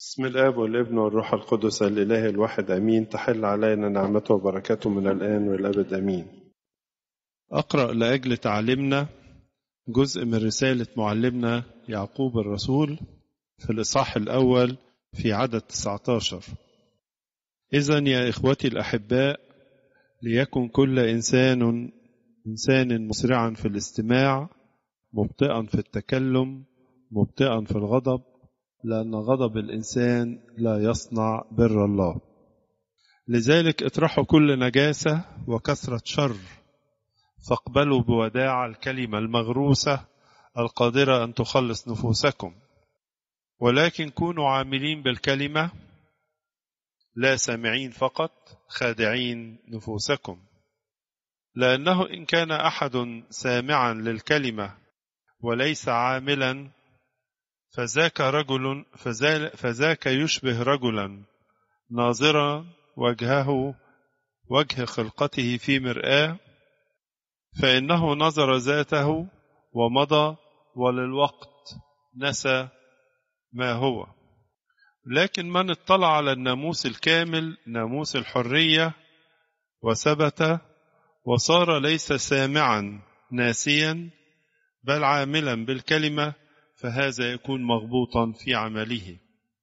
بسم الآب والابن والروح القدس الإله الواحد أمين تحل علينا نعمته وبركاته من الآن والأبد أمين أقرأ لأجل تعليمنا جزء من رسالة معلمنا يعقوب الرسول في الإصحاح الأول في عدد 19 إذا يا إخوتي الأحباء ليكن كل إنسان إنسان مسرعا في الاستماع مبطئا في التكلم مبطئا في الغضب لأن غضب الإنسان لا يصنع بر الله لذلك اطرحوا كل نجاسة وكثرة شر فاقبلوا بوداع الكلمة المغروسة القادرة أن تخلص نفوسكم ولكن كونوا عاملين بالكلمة لا سامعين فقط خادعين نفوسكم لأنه إن كان أحد سامعا للكلمة وليس عاملا فذاك رجل فذاك يشبه رجلا ناظرا وجهه وجه خلقته في مرآة فإنه نظر ذاته ومضى وللوقت نسى ما هو لكن من اطلع على الناموس الكامل ناموس الحرية وثبت وصار ليس سامعا ناسيا بل عاملا بالكلمة فهذا يكون مغبوطا في عمله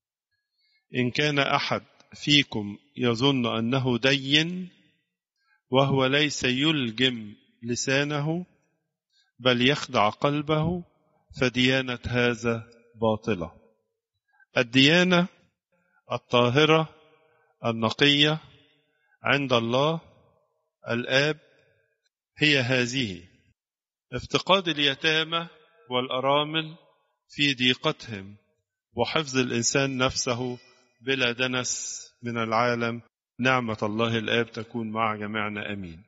إن كان أحد فيكم يظن أنه دين وهو ليس يلجم لسانه بل يخدع قلبه فديانة هذا باطلة الديانة الطاهرة النقية عند الله الآب هي هذه افتقاد اليتامى والأرامل في ضيقتهم وحفظ الإنسان نفسه بلا دنس من العالم نعمة الله الآب تكون مع جميعنا أمين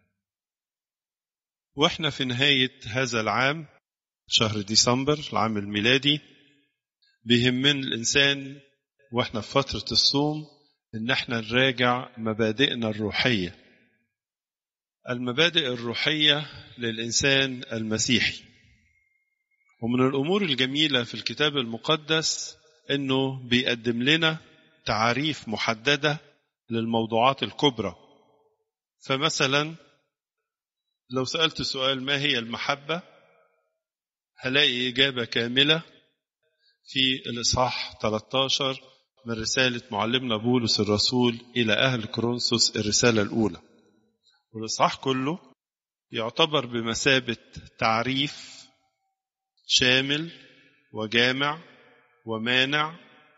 وإحنا في نهاية هذا العام شهر ديسمبر العام الميلادي بيهمنا الإنسان وإحنا في فترة الصوم إن إحنا نراجع مبادئنا الروحية المبادئ الروحية للإنسان المسيحي ومن الأمور الجميلة في الكتاب المقدس أنه بيقدم لنا تعاريف محددة للموضوعات الكبرى فمثلا لو سألت سؤال ما هي المحبة هلاقي إجابة كاملة في الإصحاح 13 من رسالة معلمنا بولس الرسول إلى أهل كورنثوس الرسالة الأولى والإصحاح كله يعتبر بمثابة تعريف شامل وجامع ومانع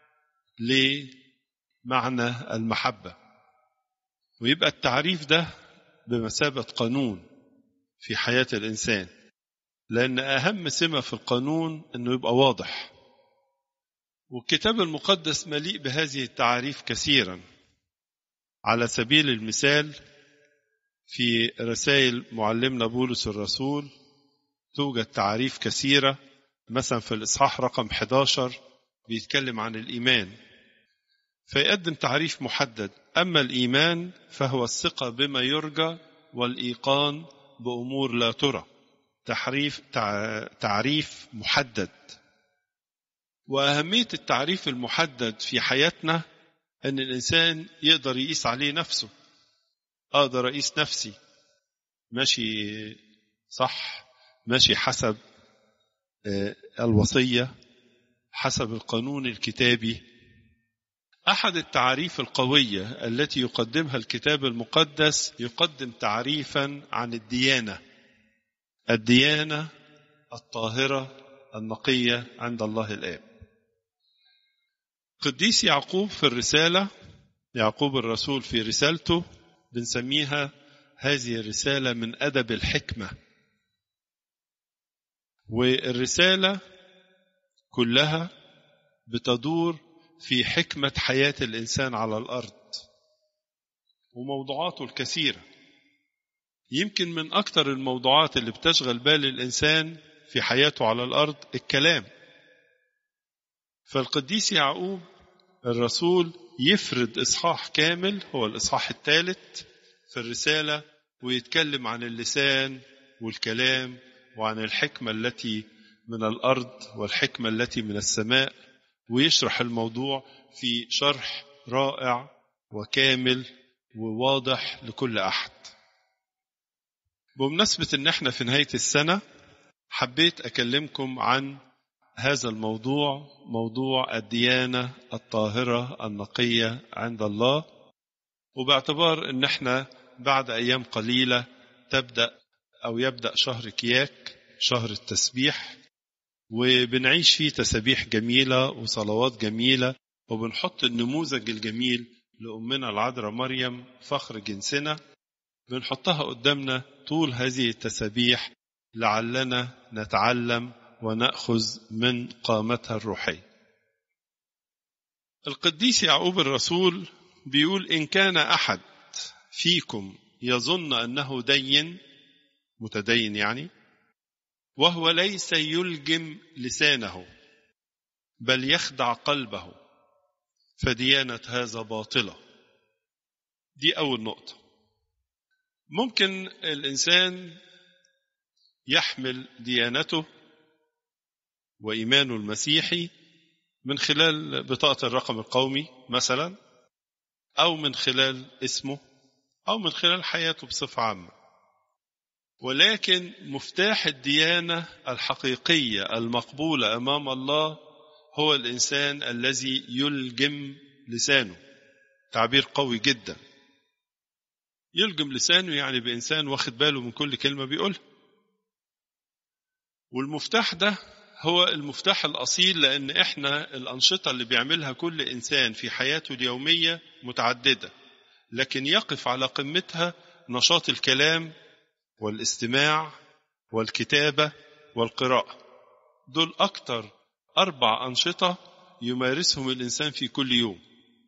لمعنى المحبة ويبقى التعريف ده بمثابة قانون في حياة الإنسان لأن أهم سمة في القانون أنه يبقى واضح والكتاب المقدس مليء بهذه التعاريف كثيرا على سبيل المثال في رسائل معلمنا بولس الرسول توجد تعاريف كثيرة مثلا في الإصحاح رقم 11 بيتكلم عن الإيمان فيقدم تعريف محدد أما الإيمان فهو الثقة بما يرجى والإيقان بأمور لا ترى تحريف تعريف محدد وأهمية التعريف المحدد في حياتنا أن الإنسان يقدر يقيس عليه نفسه أقدر أقيس نفسي ماشي صح ماشي حسب الوصية حسب القانون الكتابي أحد التعاريف القوية التي يقدمها الكتاب المقدس يقدم تعريفا عن الديانة الديانة الطاهرة النقية عند الله الآب قديس يعقوب في الرسالة يعقوب الرسول في رسالته بنسميها هذه الرسالة من أدب الحكمة والرسالة كلها بتدور في حكمة حياة الإنسان على الأرض وموضوعاته الكثيرة يمكن من أكثر الموضوعات اللي بتشغل بال الإنسان في حياته على الأرض الكلام فالقديس يعقوب الرسول يفرد إصحاح كامل هو الإصحاح الثالث في الرسالة ويتكلم عن اللسان والكلام وعن الحكمة التي من الأرض والحكمة التي من السماء ويشرح الموضوع في شرح رائع وكامل وواضح لكل أحد بمناسبة إن احنا في نهاية السنة حبيت أكلمكم عن هذا الموضوع موضوع الديانة الطاهرة النقية عند الله وباعتبار ان احنا بعد ايام قليلة تبدأ او يبدأ شهر كياك شهر التسبيح وبنعيش فيه تسابيح جميلة وصلوات جميلة وبنحط النموذج الجميل لأمنا العذراء مريم فخر جنسنا بنحطها قدامنا طول هذه التسابيح لعلنا نتعلم ونأخذ من قامتها الروحية القديس يعقوب الرسول بيقول إن كان أحد فيكم يظن أنه دين متدين يعني وهو ليس يلجم لسانه بل يخدع قلبه فديانة هذا باطلة دي أول نقطة ممكن الإنسان يحمل ديانته وإيمانه المسيحي من خلال بطاقة الرقم القومي مثلا أو من خلال اسمه أو من خلال حياته بصفة عامة ولكن مفتاح الديانة الحقيقية المقبولة أمام الله هو الإنسان الذي يلجم لسانه تعبير قوي جدا يلجم لسانه يعني بإنسان واخد باله من كل كلمة بيقولها والمفتاح ده هو المفتاح الأصيل لأن إحنا الأنشطة اللي بيعملها كل إنسان في حياته اليومية متعددة لكن يقف على قمتها نشاط الكلام والاستماع والكتابة والقراءة دول أكتر أربع أنشطة يمارسهم الإنسان في كل يوم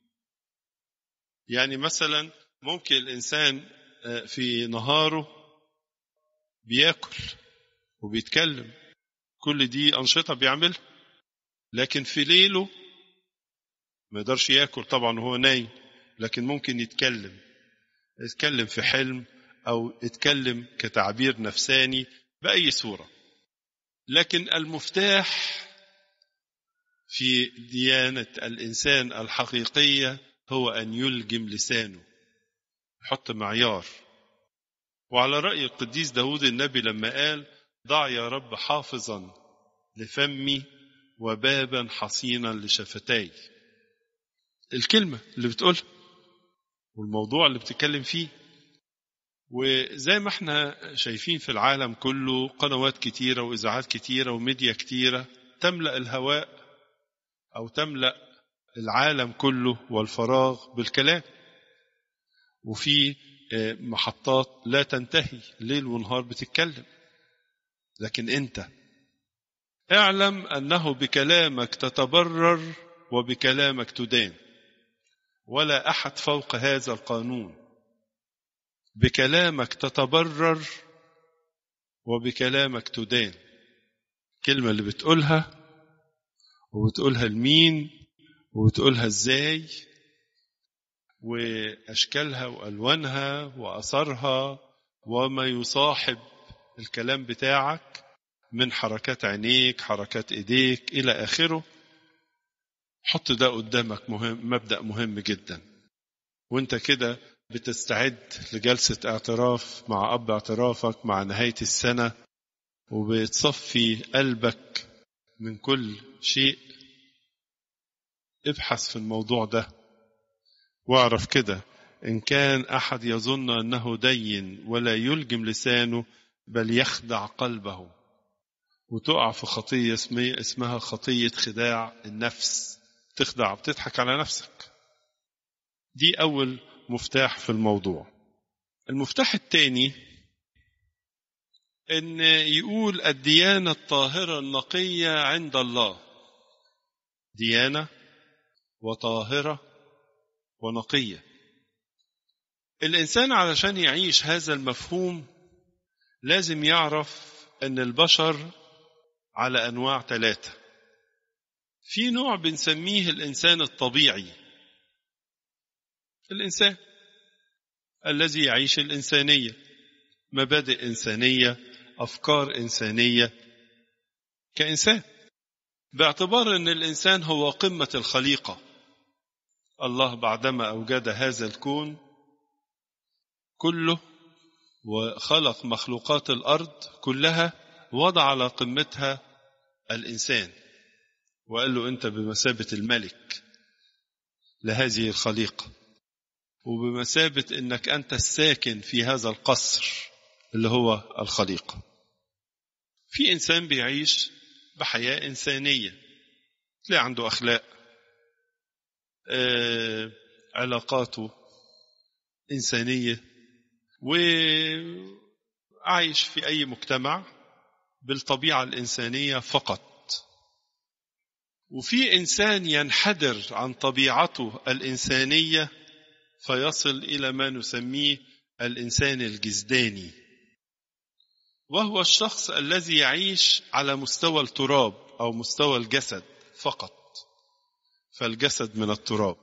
يعني مثلا ممكن الإنسان في نهاره بياكل وبيتكلم كل دي أنشطة بيعملها لكن في ليله ما يقدرش ياكل طبعا وهو نايم لكن ممكن يتكلم يتكلم في حلم أو يتكلم كتعبير نفساني بأي صورة لكن المفتاح في ديانة الإنسان الحقيقية هو أن يلجم لسانه يحط معيار وعلى رأي القديس داود النبي لما قال ضع يا رب حافظا لفمي وبابا حصينا لشفتاي الكلمة اللي بتقولها والموضوع اللي بتتكلم فيه وزي ما احنا شايفين في العالم كله قنوات كتيرة وإذاعات كتيرة وميديا كتيرة تملأ الهواء أو تملأ العالم كله والفراغ بالكلام وفي محطات لا تنتهي ليل ونهار بتتكلم لكن انت اعلم انه بكلامك تتبرر وبكلامك تدان ولا احد فوق هذا القانون بكلامك تتبرر وبكلامك تدان الكلمه اللي بتقولها وبتقولها لمين وبتقولها ازاي واشكالها والوانها واثرها وما يصاحب الكلام بتاعك من حركات عينيك حركات ايديك الى اخره حط ده قدامك مهم مبدا مهم جدا وانت كده بتستعد لجلسه اعتراف مع اب اعترافك مع نهايه السنه وبتصفي قلبك من كل شيء ابحث في الموضوع ده واعرف كده ان كان احد يظن انه دين ولا يلجم لسانه بل يخدع قلبه وتقع في خطية اسمها خطية خداع النفس تخدع بتضحك على نفسك دي أول مفتاح في الموضوع المفتاح الثاني ان يقول الديانة الطاهرة النقية عند الله ديانة وطاهرة ونقية الإنسان علشان يعيش هذا المفهوم لازم يعرف ان البشر على انواع ثلاثه في نوع بنسميه الانسان الطبيعي الانسان الذي يعيش الانسانيه مبادئ انسانيه افكار انسانيه كانسان باعتبار أن الإنسان هو قمة الخليقة الله بعدما أوجد هذا الكون كله وخلق مخلوقات الأرض كلها وضع على قمتها الإنسان وقال له أنت بمثابة الملك لهذه الخليقة وبمثابة أنك أنت الساكن في هذا القصر اللي هو الخليقة في إنسان بيعيش بحياة إنسانية تلاقي عنده أخلاق آه، علاقاته إنسانية وعايش في أي مجتمع بالطبيعة الإنسانية فقط وفي إنسان ينحدر عن طبيعته الإنسانية فيصل إلى ما نسميه الإنسان الجزداني وهو الشخص الذي يعيش على مستوى التراب أو مستوى الجسد فقط فالجسد من التراب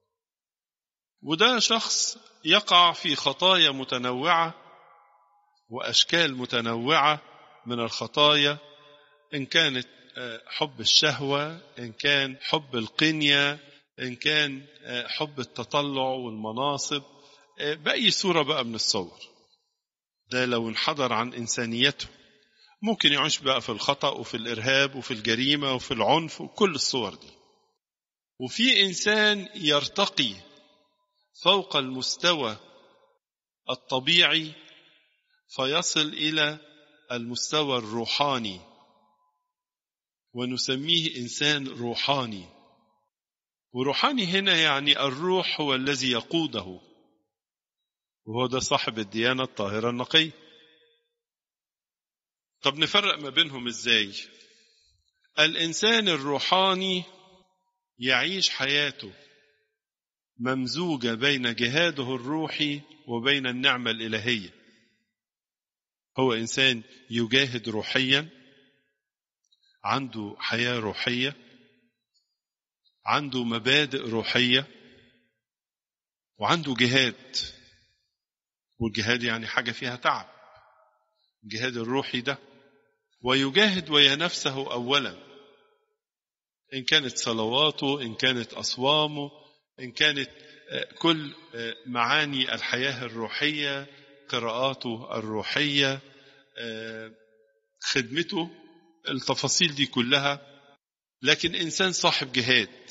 وده شخص يقع في خطايا متنوعة وأشكال متنوعة من الخطايا إن كانت حب الشهوة إن كان حب القنية إن كان حب التطلع والمناصب بأي صورة بقى من الصور ده لو انحدر عن إنسانيته ممكن يعيش بقى في الخطأ وفي الإرهاب وفي الجريمة وفي العنف وكل الصور دي وفي إنسان يرتقي فوق المستوى الطبيعي فيصل إلى المستوى الروحاني ونسميه إنسان روحاني وروحاني هنا يعني الروح هو الذي يقوده وهو ده صاحب الديانة الطاهرة النقية طب نفرق ما بينهم ازاي الإنسان الروحاني يعيش حياته ممزوجة بين جهاده الروحي وبين النعمة الإلهية هو إنسان يجاهد روحيا عنده حياة روحية عنده مبادئ روحية وعنده جهاد والجهاد يعني حاجة فيها تعب الجهاد الروحي ده ويجاهد ويا نفسه أولا إن كانت صلواته إن كانت أصوامه إن كانت كل معاني الحياة الروحية قراءاته الروحية خدمته التفاصيل دي كلها لكن إنسان صاحب جهاد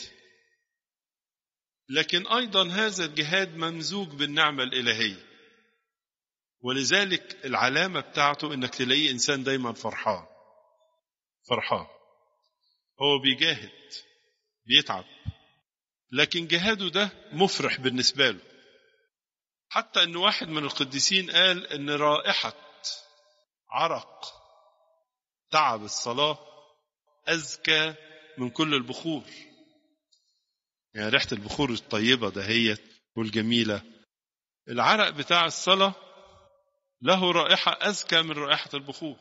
لكن أيضا هذا الجهاد ممزوج بالنعمة الإلهية ولذلك العلامة بتاعته إنك تلاقيه إنسان دايما فرحان فرحان هو بيجاهد بيتعب لكن جهاده ده مفرح بالنسبة له حتى أن واحد من القديسين قال أن رائحة عرق تعب الصلاة أزكى من كل البخور يعني ريحة البخور الطيبة دهيت والجميلة العرق بتاع الصلاة له رائحة أزكى من رائحة البخور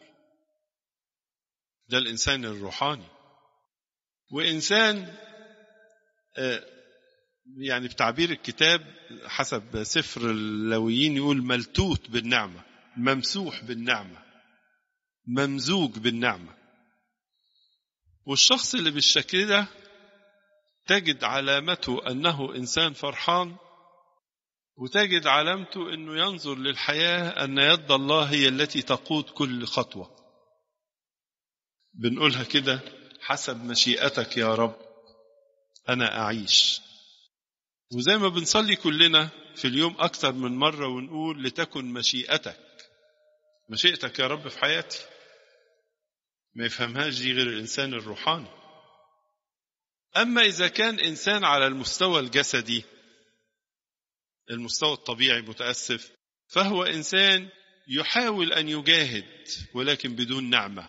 ده الإنسان الروحاني وإنسان يعني بتعبير الكتاب حسب سفر اللويين يقول ملتوت بالنعمة ممسوح بالنعمة ممزوج بالنعمة والشخص اللي بالشكل ده تجد علامته أنه إنسان فرحان وتجد علامته أنه ينظر للحياة أن يد الله هي التي تقود كل خطوة بنقولها كده حسب مشيئتك يا رب أنا أعيش وزي ما بنصلي كلنا في اليوم أكثر من مرة ونقول لتكن مشيئتك مشيئتك يا رب في حياتي ما يفهمهاش دي غير الإنسان الروحاني أما إذا كان إنسان على المستوى الجسدي المستوى الطبيعي متأسف فهو إنسان يحاول أن يجاهد ولكن بدون نعمة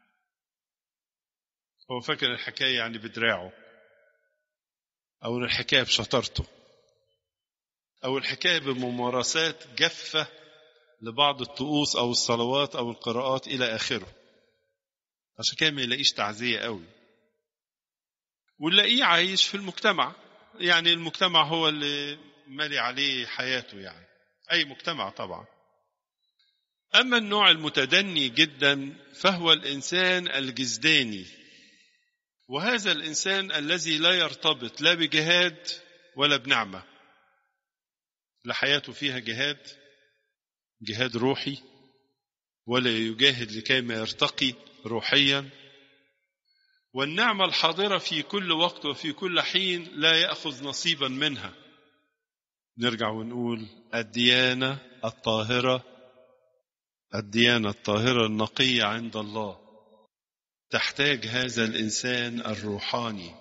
هو فاكر الحكاية يعني بدراعه أو الحكاية بشطارته أو الحكاية بممارسات جافة لبعض الطقوس أو الصلوات أو القراءات إلى آخره عشان كده ما يلاقيش تعزية قوي ونلاقيه عايش في المجتمع يعني المجتمع هو اللي مالي عليه حياته يعني أي مجتمع طبعا أما النوع المتدني جدا فهو الإنسان الجزداني وهذا الإنسان الذي لا يرتبط لا بجهاد ولا بنعمة لا حياته فيها جهاد جهاد روحي ولا يجاهد لكي ما يرتقي روحيا والنعمة الحاضرة في كل وقت وفي كل حين لا يأخذ نصيبا منها نرجع ونقول الديانة الطاهرة الديانة الطاهرة النقية عند الله تحتاج هذا الإنسان الروحاني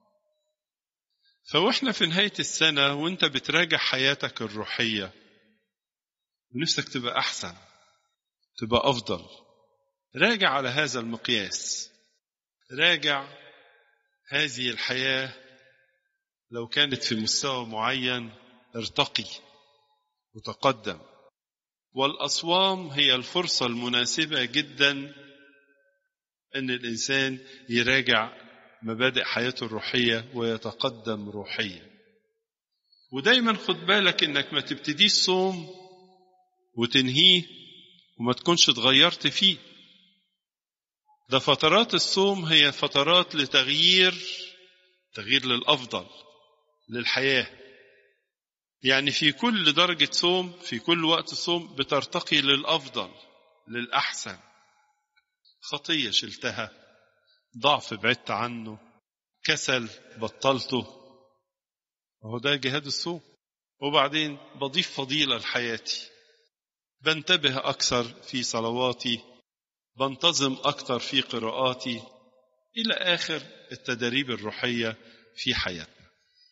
فوإحنا في نهاية السنة وإنت بتراجع حياتك الروحية ونفسك تبقى أحسن تبقى أفضل راجع على هذا المقياس راجع هذه الحياة لو كانت في مستوى معين ارتقي وتقدم والأصوام هي الفرصة المناسبة جدا أن الإنسان يراجع مبادئ حياته الروحية ويتقدم روحيا ودايما خد بالك انك ما تبتديش صوم وتنهيه وما تكونش اتغيرت فيه ده فترات الصوم هي فترات لتغيير تغيير للأفضل للحياة يعني في كل درجة صوم في كل وقت صوم بترتقي للأفضل للأحسن خطية شلتها ضعف بعدت عنه كسل بطلته وهو ده جهاد الصوم وبعدين بضيف فضيلة لحياتي بنتبه أكثر في صلواتي بنتظم أكثر في قراءاتي إلى آخر التدريب الروحية في حياتنا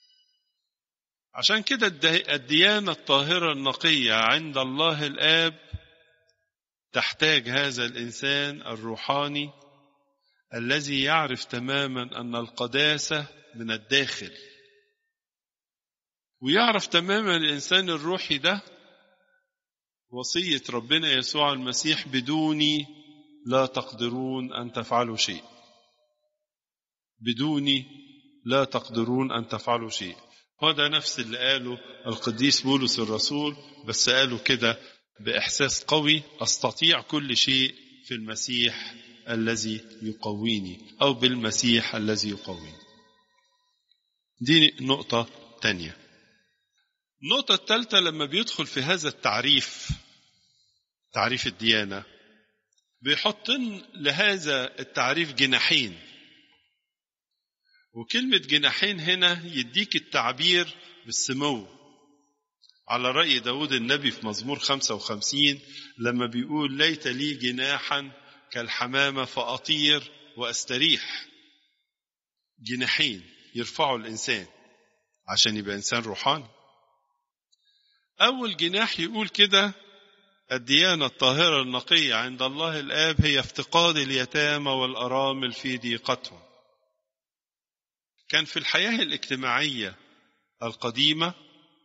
عشان كده الديانة الطاهرة النقية عند الله الآب تحتاج هذا الإنسان الروحاني الذي يعرف تماما أن القداسة من الداخل ويعرف تماما الإنسان الروحي ده وصية ربنا يسوع المسيح بدوني لا تقدرون أن تفعلوا شيء بدوني لا تقدرون أن تفعلوا شيء هذا نفس اللي قاله القديس بولس الرسول بس قاله كده بإحساس قوي أستطيع كل شيء في المسيح الذي يقويني أو بالمسيح الذي يقويني دي نقطة تانية النقطة الثالثة لما بيدخل في هذا التعريف تعريف الديانة بيحط لهذا التعريف جناحين وكلمة جناحين هنا يديك التعبير بالسمو على رأي داود النبي في مزمور 55 لما بيقول ليت لي جناحا كالحمامة فأطير وأستريح جناحين يرفعوا الإنسان عشان يبقى إنسان روحاني أول جناح يقول كده الديانة الطاهرة النقية عند الله الآب هي افتقاد اليتامى والأرامل في ضيقتهم كان في الحياة الاجتماعية القديمة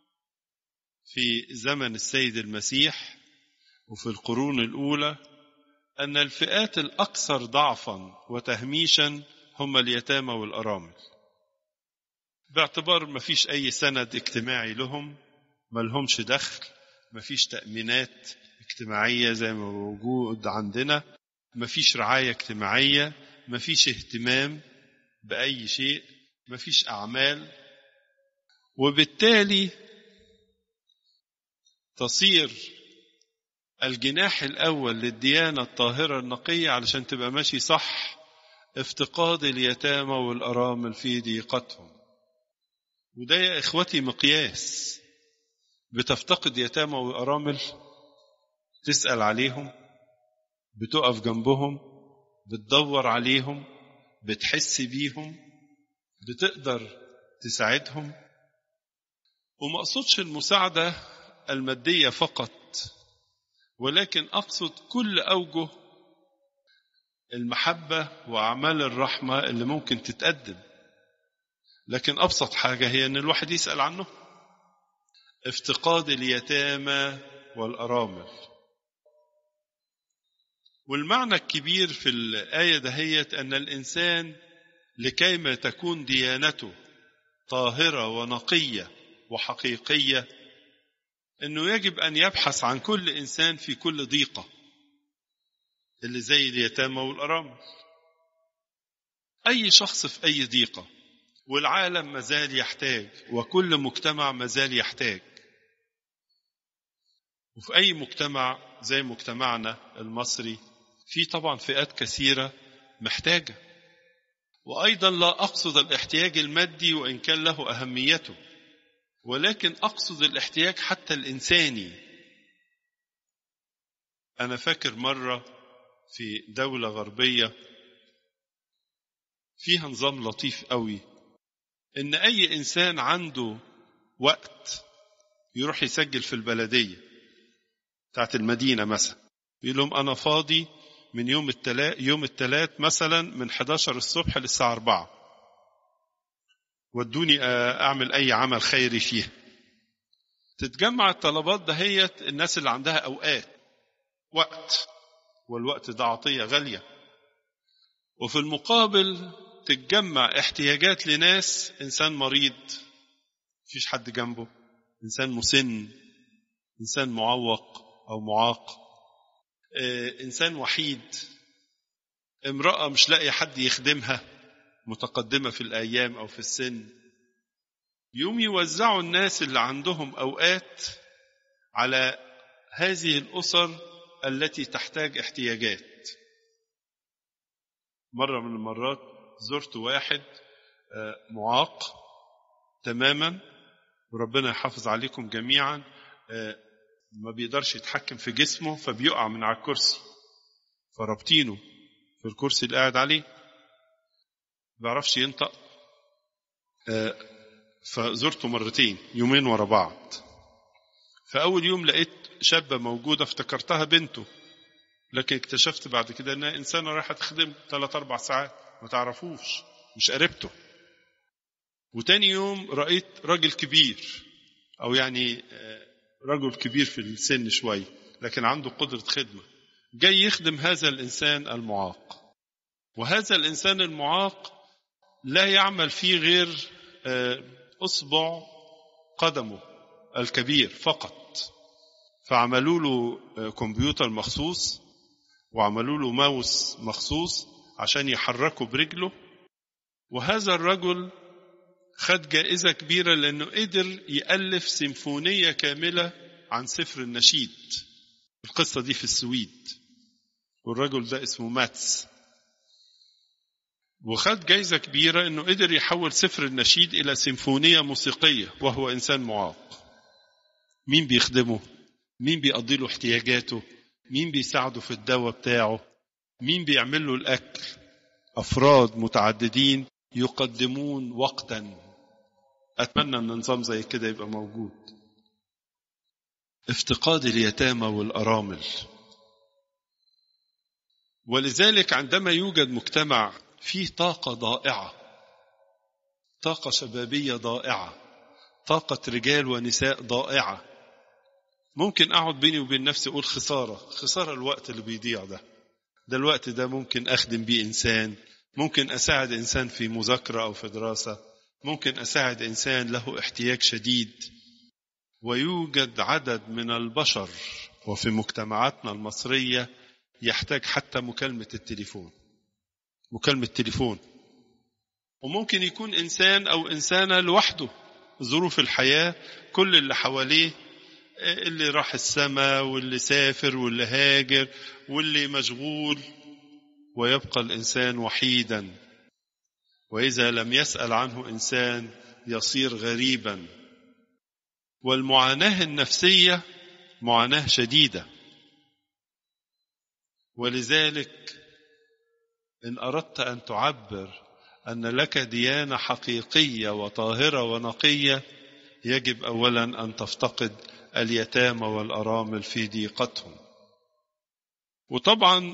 في زمن السيد المسيح وفي القرون الأولى أن الفئات الأكثر ضعفا وتهميشا هم اليتامى والأرامل باعتبار ما فيش أي سند اجتماعي لهم ما لهمش دخل ما فيش تأمينات اجتماعية زي ما موجود عندنا ما فيش رعاية اجتماعية ما فيش اهتمام بأي شيء ما فيش أعمال وبالتالي تصير الجناح الأول للديانة الطاهرة النقية علشان تبقى ماشي صح افتقاد اليتامى والأرامل في ضيقتهم وده يا إخوتي مقياس بتفتقد يتامى وأرامل تسأل عليهم بتقف جنبهم بتدور عليهم بتحس بيهم بتقدر تساعدهم وما أقصدش المساعدة المادية فقط ولكن أقصد كل أوجه المحبة وأعمال الرحمة اللي ممكن تتقدم لكن أبسط حاجة هي أن الواحد يسأل عنه افتقاد اليتامى والأرامل والمعنى الكبير في الآية دهيت أن الإنسان لكيما تكون ديانته طاهرة ونقية وحقيقية أنه يجب أن يبحث عن كل إنسان في كل ضيقة اللي زي اليتامى والأرامل أي شخص في أي ضيقة والعالم مازال يحتاج وكل مجتمع مازال يحتاج وفي أي مجتمع زي مجتمعنا المصري في طبعا فئات كثيرة محتاجة وأيضا لا أقصد الاحتياج المادي وإن كان له أهميته ولكن أقصد الاحتياج حتى الإنساني أنا فاكر مرة في دولة غربية فيها نظام لطيف قوي إن أي إنسان عنده وقت يروح يسجل في البلدية بتاعت المدينة مثلا يقول لهم أنا فاضي من يوم التلات يوم التلات مثلا من 11 الصبح للساعة 4 ودوني أعمل أي عمل خيري فيها تتجمع الطلبات دهيت الناس اللي عندها أوقات وقت والوقت ده عطية غالية وفي المقابل تتجمع احتياجات لناس إنسان مريض مفيش حد جنبه إنسان مسن إنسان معوق أو معاق إنسان وحيد امرأة مش لاقي حد يخدمها متقدمة في الأيام أو في السن يوم يوزعوا الناس اللي عندهم أوقات على هذه الأسر التي تحتاج احتياجات مرة من المرات زرت واحد معاق تماما وربنا يحافظ عليكم جميعا ما بيقدرش يتحكم في جسمه فبيقع من على الكرسي فرابطينه في الكرسي اللي قاعد عليه ما بيعرفش ينطق فزرته مرتين يومين ورا بعض فأول يوم لقيت شابة موجودة افتكرتها بنته لكن اكتشفت بعد كده انها انسانة رايحة تخدم ثلاث أربع ساعات ما تعرفوش مش قريبته وتاني يوم رأيت راجل كبير أو يعني رجل كبير في السن شوي لكن عنده قدرة خدمة جاي يخدم هذا الإنسان المعاق وهذا الإنسان المعاق لا يعمل فيه غير أصبع قدمه الكبير فقط فعملوا له كمبيوتر مخصوص وعملوا له ماوس مخصوص عشان يحركه برجله وهذا الرجل خد جائزة كبيرة لأنه قدر يألف سيمفونية كاملة عن سفر النشيد القصة دي في السويد والرجل ده اسمه ماتس وخد جايزة كبيرة انه قدر يحول سفر النشيد الى سيمفونية موسيقية وهو انسان معاق مين بيخدمه مين بيقضي له احتياجاته مين بيساعده في الدواء بتاعه مين بيعمل له الاكل افراد متعددين يقدمون وقتا اتمنى ان نظام زي كده يبقى موجود افتقاد اليتامى والارامل ولذلك عندما يوجد مجتمع فيه طاقة ضائعة طاقة شبابية ضائعة طاقة رجال ونساء ضائعة ممكن أقعد بيني وبين نفسي أقول خسارة خسارة الوقت اللي بيضيع ده ده الوقت ده ممكن أخدم بيه إنسان ممكن أساعد إنسان في مذاكرة أو في دراسة ممكن أساعد إنسان له احتياج شديد ويوجد عدد من البشر وفي مجتمعاتنا المصرية يحتاج حتى مكالمة التليفون مكالمة تليفون وممكن يكون إنسان أو إنسانة لوحده ظروف الحياة كل اللي حواليه اللي راح السماء واللي سافر واللي هاجر واللي مشغول ويبقى الإنسان وحيدا وإذا لم يسأل عنه إنسان يصير غريبا والمعاناة النفسية معاناة شديدة ولذلك إن أردت أن تعبر أن لك ديانة حقيقية وطاهرة ونقية يجب أولا أن تفتقد اليتامى والأرامل في ضيقتهم وطبعا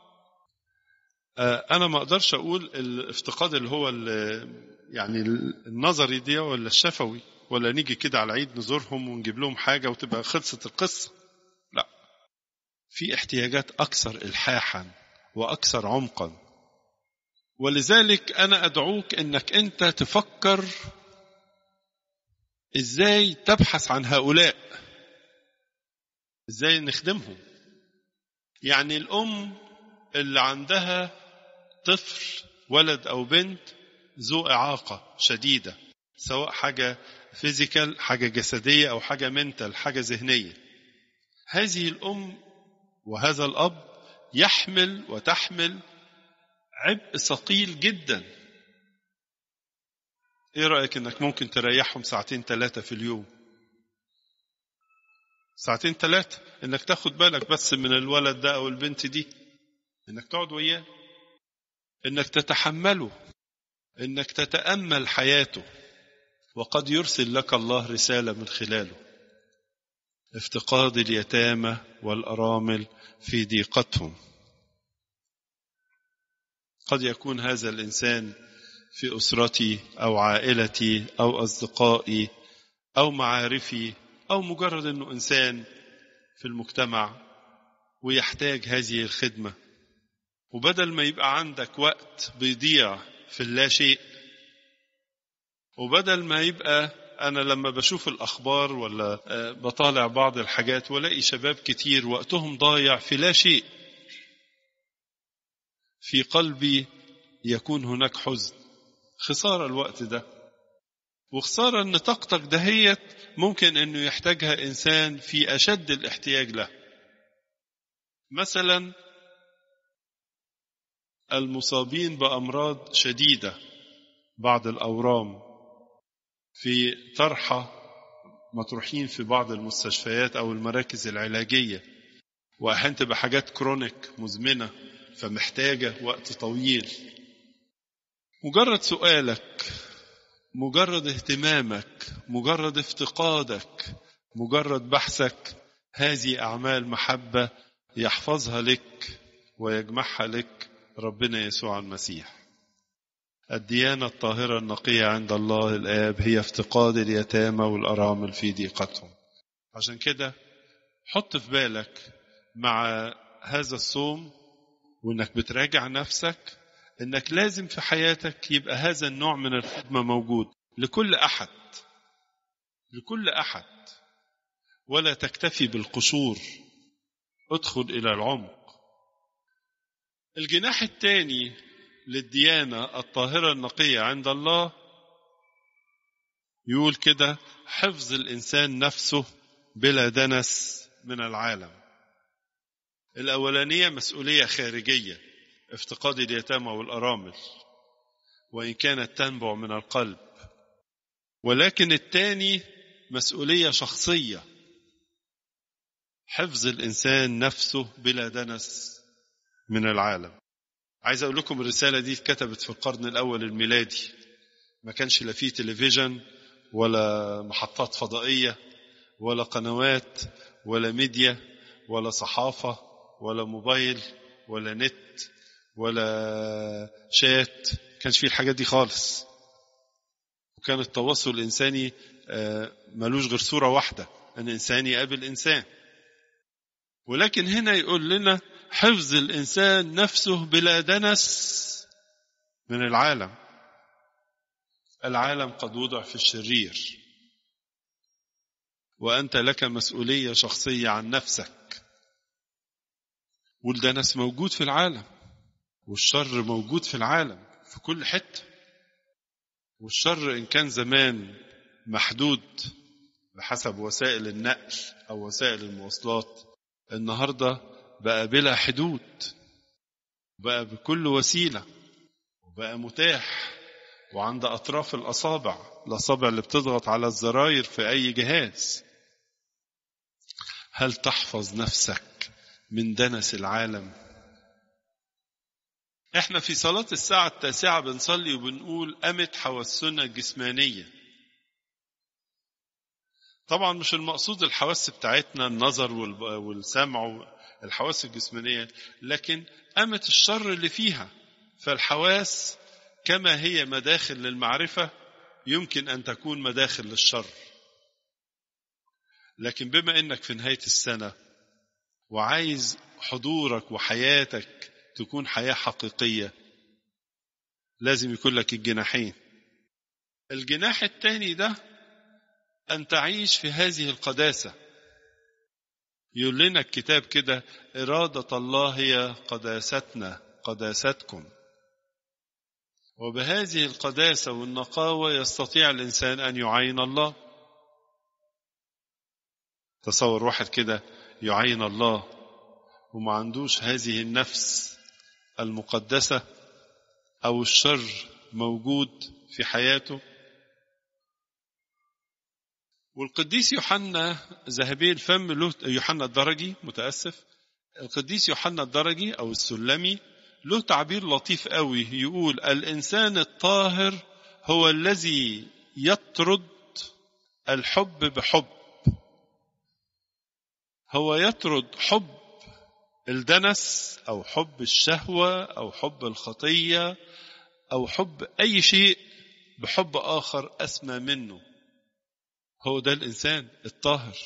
أنا ما أقدرش أقول الافتقاد اللي هو يعني النظري دي ولا الشفوي ولا نيجي كده على العيد نزورهم ونجيب لهم حاجة وتبقى خلصت القصة لا في احتياجات أكثر إلحاحا وأكثر عمقا ولذلك أنا أدعوك أنك أنت تفكر إزاي تبحث عن هؤلاء إزاي نخدمهم يعني الأم اللي عندها طفل ولد أو بنت ذو إعاقة شديدة سواء حاجة فيزيكال حاجة جسدية أو حاجة منتال حاجة ذهنية هذه الأم وهذا الأب يحمل وتحمل عبء ثقيل جدا ايه رأيك انك ممكن تريحهم ساعتين ثلاثة في اليوم ساعتين ثلاثة انك تاخد بالك بس من الولد ده او البنت دي انك تقعد وياه انك تتحمله انك تتأمل حياته وقد يرسل لك الله رسالة من خلاله افتقاد اليتامى والأرامل في ضيقتهم قد يكون هذا الإنسان في أسرتي أو عائلتي أو أصدقائي أو معارفي أو مجرد أنه إنسان في المجتمع ويحتاج هذه الخدمة وبدل ما يبقى عندك وقت بيضيع في اللا شيء وبدل ما يبقى أنا لما بشوف الأخبار ولا بطالع بعض الحاجات ولاقي شباب كتير وقتهم ضايع في لا شيء في قلبي يكون هناك حزن خسارة الوقت ده وخسارة ان طاقتك دهيت ممكن انه يحتاجها انسان في اشد الاحتياج له مثلا المصابين بامراض شديدة بعض الاورام في طرحة مطروحين في بعض المستشفيات او المراكز العلاجية واحيانا تبقى حاجات كرونيك مزمنة فمحتاجة وقت طويل مجرد سؤالك مجرد اهتمامك مجرد افتقادك مجرد بحثك هذه أعمال محبة يحفظها لك ويجمعها لك ربنا يسوع المسيح الديانة الطاهرة النقية عند الله الآب هي افتقاد اليتامى والأرامل في ضيقتهم عشان كده حط في بالك مع هذا الصوم وانك بتراجع نفسك انك لازم في حياتك يبقى هذا النوع من الخدمة موجود لكل احد لكل احد ولا تكتفي بالقشور ادخل الى العمق الجناح الثاني للديانة الطاهرة النقية عند الله يقول كده حفظ الإنسان نفسه بلا دنس من العالم الأولانية مسؤولية خارجية افتقاد اليتامى والأرامل وإن كانت تنبع من القلب ولكن الثاني مسؤولية شخصية حفظ الإنسان نفسه بلا دنس من العالم عايز أقول لكم الرسالة دي اتكتبت في القرن الأول الميلادي ما كانش لا فيه تلفزيون ولا محطات فضائية ولا قنوات ولا ميديا ولا صحافة ولا موبايل ولا نت ولا شات كانش فيه الحاجات دي خالص وكان التواصل الإنساني ملوش غير صورة واحدة أن إنسان يقابل إنسان ولكن هنا يقول لنا حفظ الإنسان نفسه بلا دنس من العالم العالم قد وضع في الشرير وأنت لك مسؤولية شخصية عن نفسك والدنس موجود في العالم والشر موجود في العالم في كل حتة والشر إن كان زمان محدود بحسب وسائل النقل أو وسائل المواصلات النهاردة بقى بلا حدود بقى بكل وسيلة وبقى متاح وعند أطراف الأصابع الأصابع اللي بتضغط على الزراير في أي جهاز هل تحفظ نفسك من دنس العالم احنا في صلاة الساعة التاسعة بنصلي وبنقول أمت حواسنا الجسمانية طبعا مش المقصود الحواس بتاعتنا النظر والسمع الحواس الجسمانية لكن قامت الشر اللي فيها فالحواس كما هي مداخل للمعرفة يمكن أن تكون مداخل للشر لكن بما أنك في نهاية السنة وعايز حضورك وحياتك تكون حياة حقيقية لازم يكون لك الجناحين الجناح الثاني ده أن تعيش في هذه القداسة يقول لنا الكتاب كده إرادة الله هي قداستنا قداستكم وبهذه القداسة والنقاوة يستطيع الإنسان أن يعين الله تصور واحد كده يعين الله وما عندوش هذه النفس المقدسة أو الشر موجود في حياته والقديس يوحنا ذهبي الفم له يوحنا الدرجي متأسف القديس يوحنا الدرجي أو السلمي له تعبير لطيف قوي يقول الإنسان الطاهر هو الذي يطرد الحب بحب هو يطرد حب الدنس أو حب الشهوة أو حب الخطية أو حب أي شيء بحب آخر أسمى منه هو ده الإنسان الطاهر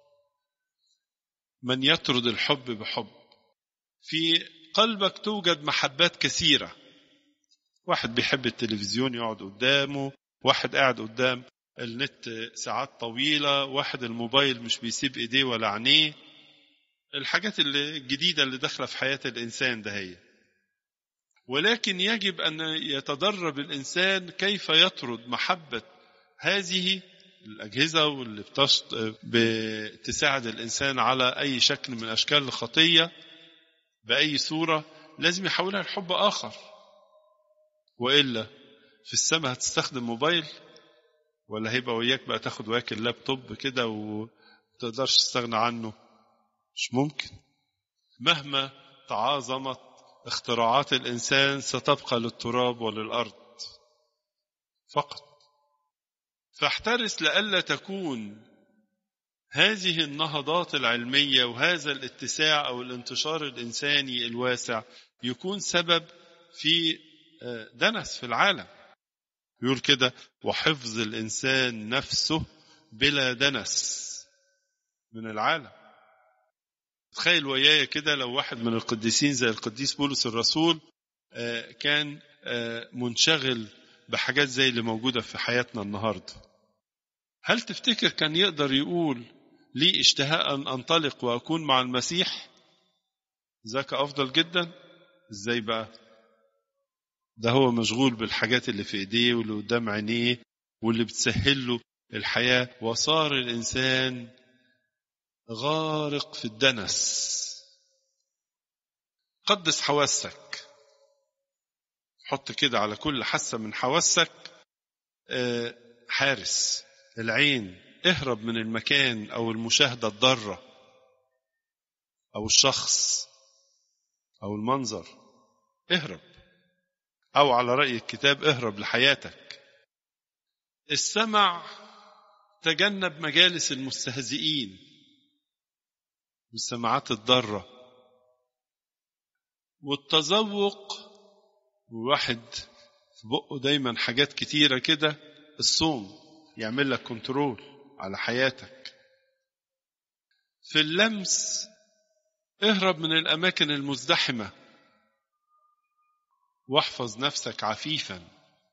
من يطرد الحب بحب في قلبك توجد محبات كثيرة واحد بيحب التلفزيون يقعد قدامه واحد قاعد قدام النت ساعات طويلة واحد الموبايل مش بيسيب ايديه ولا عينيه الحاجات اللي الجديدة اللي داخلة في حياة الإنسان ده هي ولكن يجب أن يتدرب الإنسان كيف يطرد محبة هذه الأجهزة واللي بتشط بتساعد الإنسان على أي شكل من أشكال الخطية بأي صورة لازم يحولها لحب آخر وإلا في السماء هتستخدم موبايل ولا هيبقى وياك بقى تاخد وياك اللابتوب كده ومتقدرش تستغنى عنه مش ممكن مهما تعاظمت اختراعات الإنسان ستبقى للتراب وللأرض فقط فاحترس لئلا تكون هذه النهضات العلمية وهذا الاتساع أو الانتشار الإنساني الواسع يكون سبب في دنس في العالم يقول كده وحفظ الإنسان نفسه بلا دنس من العالم تخيل ويايا كده لو واحد من القديسين زي القديس بولس الرسول كان منشغل بحاجات زي اللي موجودة في حياتنا النهاردة هل تفتكر كان يقدر يقول لي اشتهاء أن أنطلق وأكون مع المسيح ذاك أفضل جدا إزاي بقى ده هو مشغول بالحاجات اللي في إيديه واللي قدام عينيه واللي بتسهل له الحياة وصار الإنسان غارق في الدنس قدس حواسك حط كده على كل حاسة من حواسك حارس العين اهرب من المكان أو المشاهدة الضارة أو الشخص أو المنظر اهرب أو على رأي الكتاب اهرب لحياتك السمع تجنب مجالس المستهزئين والسماعات الضارة والتذوق وواحد في بقه دايما حاجات كتيرة كده الصوم يعمل لك كنترول على حياتك في اللمس اهرب من الأماكن المزدحمة واحفظ نفسك عفيفا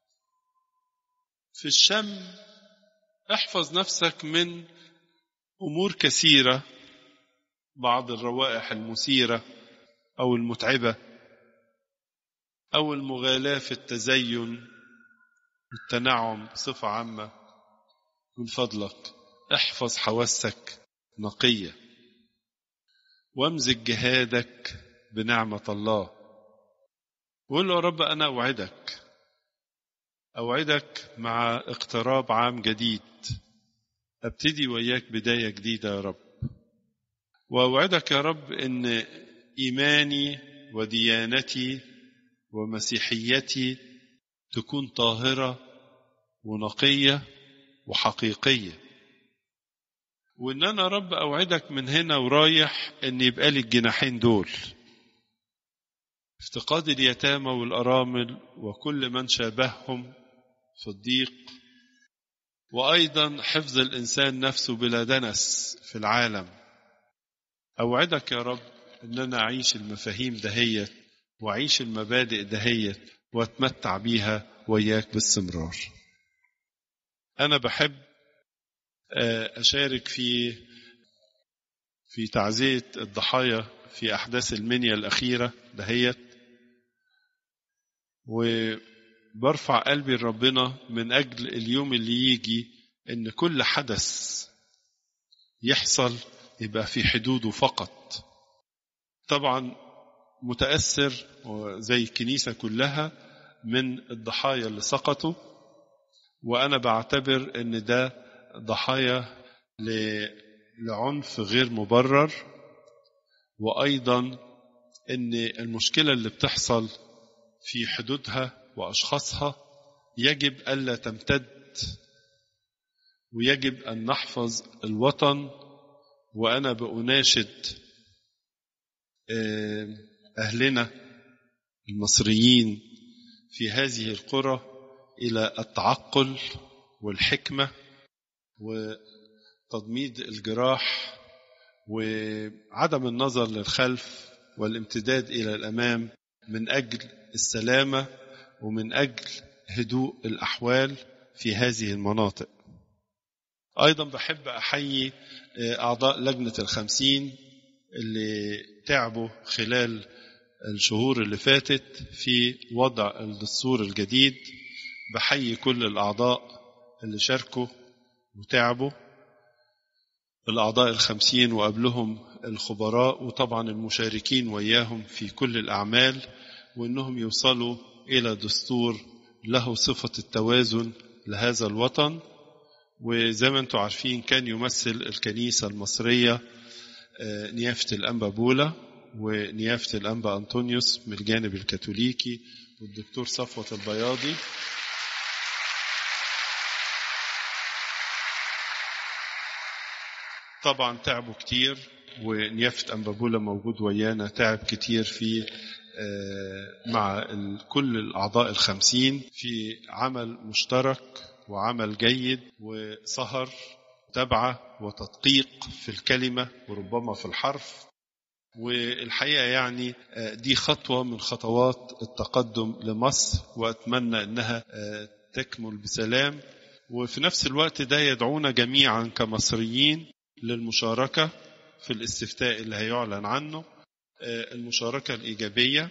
في الشم احفظ نفسك من أمور كثيرة بعض الروائح المثيرة أو المتعبة أو المغالاة في التزين والتنعم بصفة عامة من فضلك احفظ حواسك نقية وامزج جهادك بنعمة الله وقول له يا رب أنا أوعدك أوعدك مع اقتراب عام جديد أبتدي وياك بداية جديدة يا رب وأوعدك يا رب إن إيماني وديانتي ومسيحيتي تكون طاهرة ونقية وحقيقية وإن أنا رب أوعدك من هنا ورايح إن يبقى لي الجناحين دول افتقاد اليتامى والأرامل وكل من شابههم في الضيق وأيضا حفظ الإنسان نفسه بلا دنس في العالم أوعدك يا رب إن أنا أعيش المفاهيم دهيت وأعيش المبادئ دهيت وأتمتع بيها وياك باستمرار أنا بحب أشارك في في تعزية الضحايا في أحداث المنيا الأخيرة دهيت برفع قلبي لربنا من أجل اليوم اللي يجي إن كل حدث يحصل يبقى في حدوده فقط طبعا متأثر زي الكنيسة كلها من الضحايا اللي سقطوا وأنا بعتبر إن ده ضحايا لعنف غير مبرر وأيضا إن المشكلة اللي بتحصل في حدودها وأشخاصها يجب ألا تمتد ويجب أن نحفظ الوطن وأنا بأناشد أهلنا المصريين في هذه القرى إلى التعقل والحكمة وتضميد الجراح وعدم النظر للخلف والامتداد إلى الأمام من أجل السلامة ومن أجل هدوء الأحوال في هذه المناطق أيضا بحب أحيي أعضاء لجنة الخمسين اللي تعبوا خلال الشهور اللي فاتت في وضع الدستور الجديد بحيي كل الأعضاء اللي شاركوا وتعبوا الأعضاء الخمسين وقبلهم الخبراء وطبعا المشاركين وياهم في كل الأعمال وإنهم يوصلوا إلى دستور له صفة التوازن لهذا الوطن وزي ما انتم عارفين كان يمثل الكنيسة المصرية نيافة الأنبا بولا ونيافة الأنبا أنطونيوس من الجانب الكاثوليكي والدكتور صفوة البياضي طبعا تعبوا كتير ونيافة أنبا بولا موجود ويانا تعب كتير في مع كل الأعضاء الخمسين في عمل مشترك وعمل جيد وسهر متابعة وتدقيق في الكلمة وربما في الحرف والحقيقة يعني دي خطوة من خطوات التقدم لمصر وأتمنى أنها تكمل بسلام وفي نفس الوقت ده يدعونا جميعا كمصريين للمشاركة في الاستفتاء اللي هيعلن عنه المشاركة الإيجابية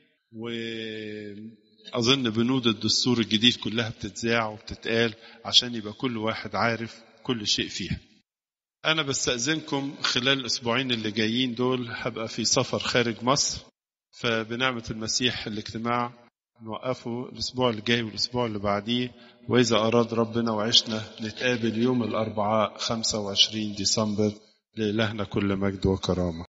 وأظن بنود الدستور الجديد كلها بتتذاع وبتتقال عشان يبقى كل واحد عارف كل شيء فيها أنا بستأذنكم خلال الأسبوعين اللي جايين دول هبقى في سفر خارج مصر فبنعمة المسيح الاجتماع نوقفه الأسبوع اللي جاي والأسبوع اللي بعديه وإذا أراد ربنا وعشنا نتقابل يوم الأربعاء 25 ديسمبر لإلهنا كل مجد وكرامة